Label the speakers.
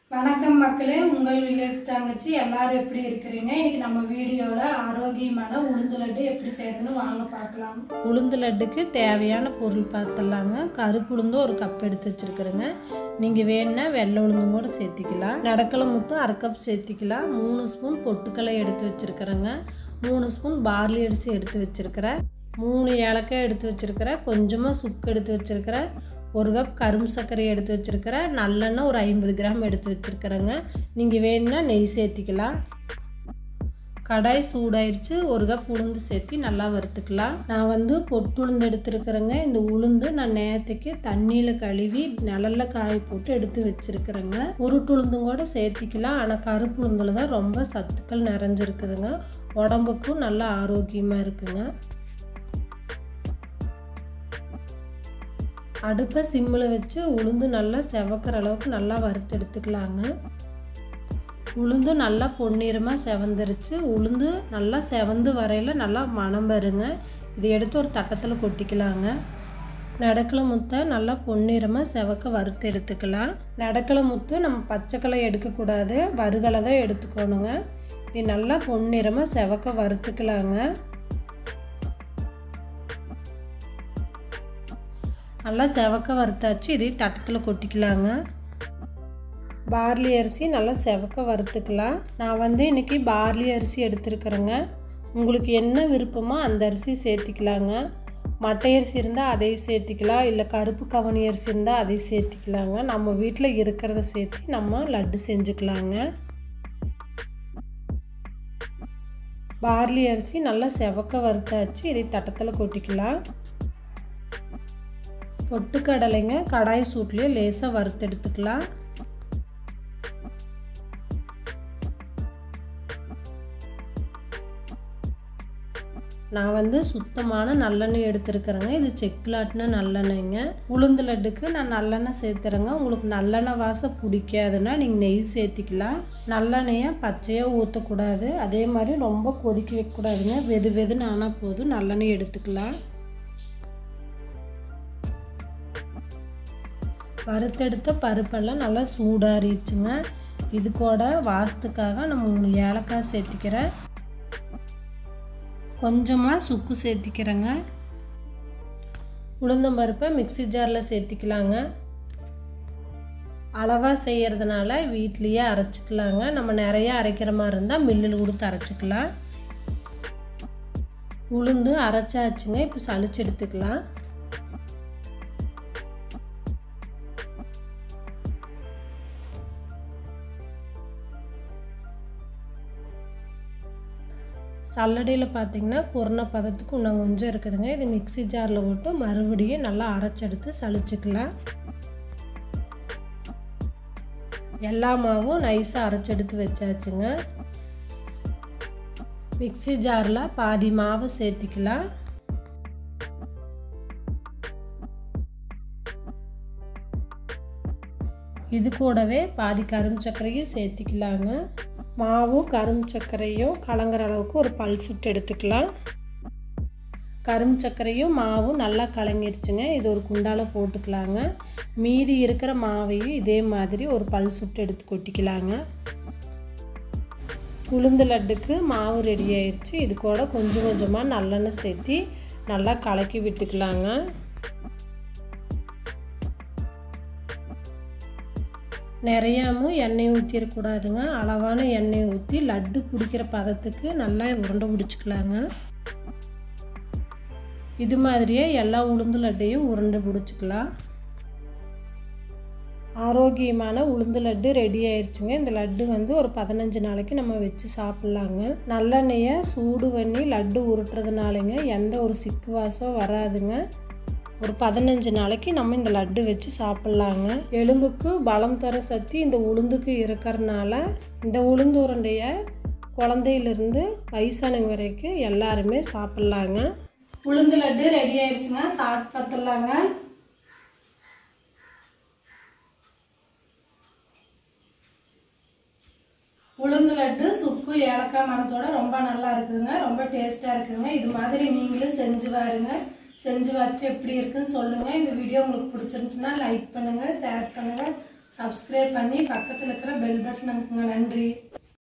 Speaker 1: வணக்கம் மக்களே உங்கள் வில்லேஜ் தங்கச்சி எல்லாரும் எப்படி இருக்கிறீங்க இன்னைக்கு நம்ம வீடியோல ஆரோக்கியமான உளுந்து லட்டு எப்படி செய்யறதுன்னு வாங்க பார்க்கலாம்
Speaker 2: உளுந்து லட்டுக்கு தேவையான பொருள் பார்த்துடலாங்க கருப்பு உளுந்து ஒரு கப் எடுத்து வச்சுருக்குறேங்க நீங்கள் வேணுன்னா வெள்ளை உளுந்தும் கூட சேர்த்திக்கலாம் நடக்கலை முத்தும் அரை கப் சேர்த்திக்கலாம் மூணு ஸ்பூன் பொட்டுக்கடலை எடுத்து வச்சுருக்குறேங்க மூணு ஸ்பூன் பார்லி அரிசி எடுத்து வச்சுருக்கிறேன் மூணு ஏலக்காய் எடுத்து வச்சுருக்கிறேன் கொஞ்சமாக சுக்கு எடுத்து வச்சுருக்கிறேன் ஒரு கப் கரும்பு சர்க்கரை எடுத்து வச்சுருக்கிறேன் நல்லெண்ணெய் ஒரு ஐம்பது கிராம் எடுத்து வச்சுருக்கிறேங்க நீங்கள் வேணுன்னா நெய் சேர்த்திக்கலாம் கடாய் சூடாயிருச்சு ஒரு கப் உளுந்து சேர்த்து நல்லா வறுத்துக்கலாம் நான் வந்து பொட்டு உளுந்து எடுத்துருக்குறேங்க இந்த உளுந்து நான் நேரத்துக்கு தண்ணியில் கழுவி நிழல்ல காய போட்டு எடுத்து வச்சுருக்குறேங்க உருட்டு உளுந்தும் கூட சேர்த்திக்கலாம் ஆனால் கருப்பு உளுந்தில் தான் ரொம்ப சத்துக்கள் நிறைஞ்சிருக்குதுங்க உடம்புக்கும் நல்லா ஆரோக்கியமாக இருக்குங்க அடுப்பை சிம்மில் வச்சு உளுந்து நல்லா செவக்கிற அளவுக்கு நல்லா வறுத்து எடுத்துக்கலாங்க உளுந்து நல்லா பொன்னிறமாக செவந்துருச்சு உளுந்து நல்லா செவந்து வரையில் நல்லா மணம் வருங்க இதை எடுத்து ஒரு தட்டத்தில் கொட்டிக்கலாங்க நடக்கலை முத்தை நல்லா பொன்னிறமாக செவக்க வறுத்து எடுத்துக்கலாம் நடக்கலை முத்து நம்ம பச்சைக்கலை எடுக்கக்கூடாது வறுகலை தான் எடுத்துக்கணுங்க இது நல்லா பொன்னிறமாக செவக்க வறுத்துக்கலாங்க நல்லா செவக்க வறுத்தாச்சு இதை தட்டத்தில் கொட்டிக்கலாங்க பார்லி அரிசி நல்லா செவக்க வறுத்துக்கலாம் நான் வந்து இன்றைக்கி பார்லி அரிசி எடுத்துருக்குறேங்க உங்களுக்கு என்ன விருப்பமோ அந்த அரிசி சேர்த்திக்கலாங்க மட்டை அரிசி இருந்தால் அதையும் சேர்த்திக்கலாம் இல்லை கருப்பு கவனி அரிசி இருந்தால் அதையும் சேர்த்திக்கலாங்க நம்ம வீட்டில் இருக்கிறத சேர்த்து நம்ம லட்டு செஞ்சுக்கலாங்க பார்லி அரிசி நல்லா செவக்க வறுத்தாச்சு இதை தட்டத்தில் கொட்டிக்கலாம் பொட்டுக்கடலைங்க கடாய் சூட்லேயே லேசாக வறுத்து எடுத்துக்கலாம் நான் வந்து சுத்தமான நல்லெண்ணெய் எடுத்துருக்குறேங்க இது செக்குலாட்டின நல்லெண்ணெய்ங்க உளுந்து லட்டுக்கு நான் நல்லெண்ணெய் சேர்த்துறேங்க உங்களுக்கு நல்லெண்ணெய் வாசம் பிடிக்காதுன்னா நீங்கள் நெய் சேர்த்திக்கலாம் நல்லெண்ணெயை பச்சையாக ஊற்றக்கூடாது அதே மாதிரி ரொம்ப கொதிக்க வைக்கக்கூடாதுங்க வெது வெதுன்னு ஆனால் போதும் நல்லெண்ணெய் எடுத்துக்கலாம் வறுத்தெடுத்த பருப்பெல்லாம் நல்லா சூடாறிடுச்சுங்க இது கூட வாசத்துக்காக நான் மூணு ஏலக்காய் சேர்த்திக்கிறேன் கொஞ்சமாக சுக்கு சேர்த்திக்கிறேங்க உளுந்தம்பருப்பை மிக்சி ஜாரில் சேர்த்திக்கலாங்க அளவாக செய்கிறதுனால வீட்லேயே அரைச்சிக்கலாங்க நம்ம நிறைய அரைக்கிற மாதிரி இருந்தால் மில்லில் கொடுத்து அரைச்சிக்கலாம் உளுந்து அரைச்சாச்சுங்க இப்போ சளிச்சு எடுத்துக்கலாம் சல்லடையில் பார்த்தீங்கன்னா குரண பதத்துக்கு இன்னும் கொஞ்சம் இருக்குதுங்க இது மிக்சி ஜாரில் போட்டு மறுபடியும் நல்லா அரைச்செடுத்து சளிச்சுக்கலாம் எல்லா மாவும் நைஸாக அரைச்செடுத்து வச்சாச்சுங்க மிக்சி ஜாரில் பாதி மாவை சேர்த்திக்கலாம் இது கூடவே பாதி கரும் சர்க்கரையும் சேர்த்திக்கலாங்க மாவும் கரும் சர்க்கரையும் கலங்குற அளவுக்கு ஒரு பல் சுட்டு எடுத்துக்கலாம் கரும் சர்க்கரையும் மாவும் நல்லா கலங்கிருச்சுங்க இது ஒரு குண்டால போட்டுக்கலாங்க மீதி இருக்கிற மாவையும் இதே மாதிரி ஒரு பல் சுட்டு எடுத்து கொட்டிக்கலாங்க உளுந்து லட்டுக்கு மாவு ரெடி ஆயிடுச்சு இது கூட கொஞ்சம் கொஞ்சமாக நல்லெண்ணெய் சேர்த்தி நல்லா கலக்கி விட்டுக்கலாங்க நிறையாமும் எண்ணெய் ஊற்றிடக்கூடாதுங்க அளவான எண்ணெய் ஊற்றி லட்டு பிடிக்கிற பதத்துக்கு நல்லா உருண்டை பிடிச்சிக்கலாங்க இது மாதிரியே எல்லா உளுந்து லட்டையும் உருண்டை பிடிச்சிக்கலாம் ஆரோக்கியமான உளுந்து லட்டு ரெடி ஆயிடுச்சுங்க இந்த லட்டு வந்து ஒரு பதினஞ்சு நாளைக்கு நம்ம வச்சு சாப்பிட்லாங்க நல்லெண்ணெயை சூடு பண்ணி லட்டு உருட்டுறதுனாலங்க எந்த ஒரு சிக்கு வாசம் வராதுங்க ஒரு பதினஞ்சு நாளைக்கு நம்ம இந்த லட்டு வச்சு சாப்பிட்லாங்க எலும்புக்கு பலம் தர சக்தி இந்த உளுந்துக்கு இருக்கிறனால இந்த உளுந்து உருண்டையை குழந்தையிலிருந்து வயசானவங்க வரைக்கும் எல்லாருமே சாப்பிட்லாங்க
Speaker 1: உளுந்து லட்டு ரெடி ஆயிடுச்சுங்க சாப்பிட்டு பார்த்துடலாங்க உளுந்து லட்டு சுக்கு ஏலக்காய் மணத்தோட ரொம்ப நல்லா இருக்குதுங்க ரொம்ப டேஸ்ட்டாக இருக்குதுங்க இது மாதிரி நீங்களும் செஞ்சு பாருங்க செஞ்சு பார்த்து எப்படி இருக்குன்னு சொல்லுங்கள் இந்த வீடியோ உங்களுக்கு பிடிச்சிருந்துச்சுன்னா லைக் பண்ணுங்கள் ஷேர் பண்ணுங்கள் சப்ஸ்கிரைப் பண்ணி பக்கத்தில் இருக்கிற பெல் பட்டன் நன்றி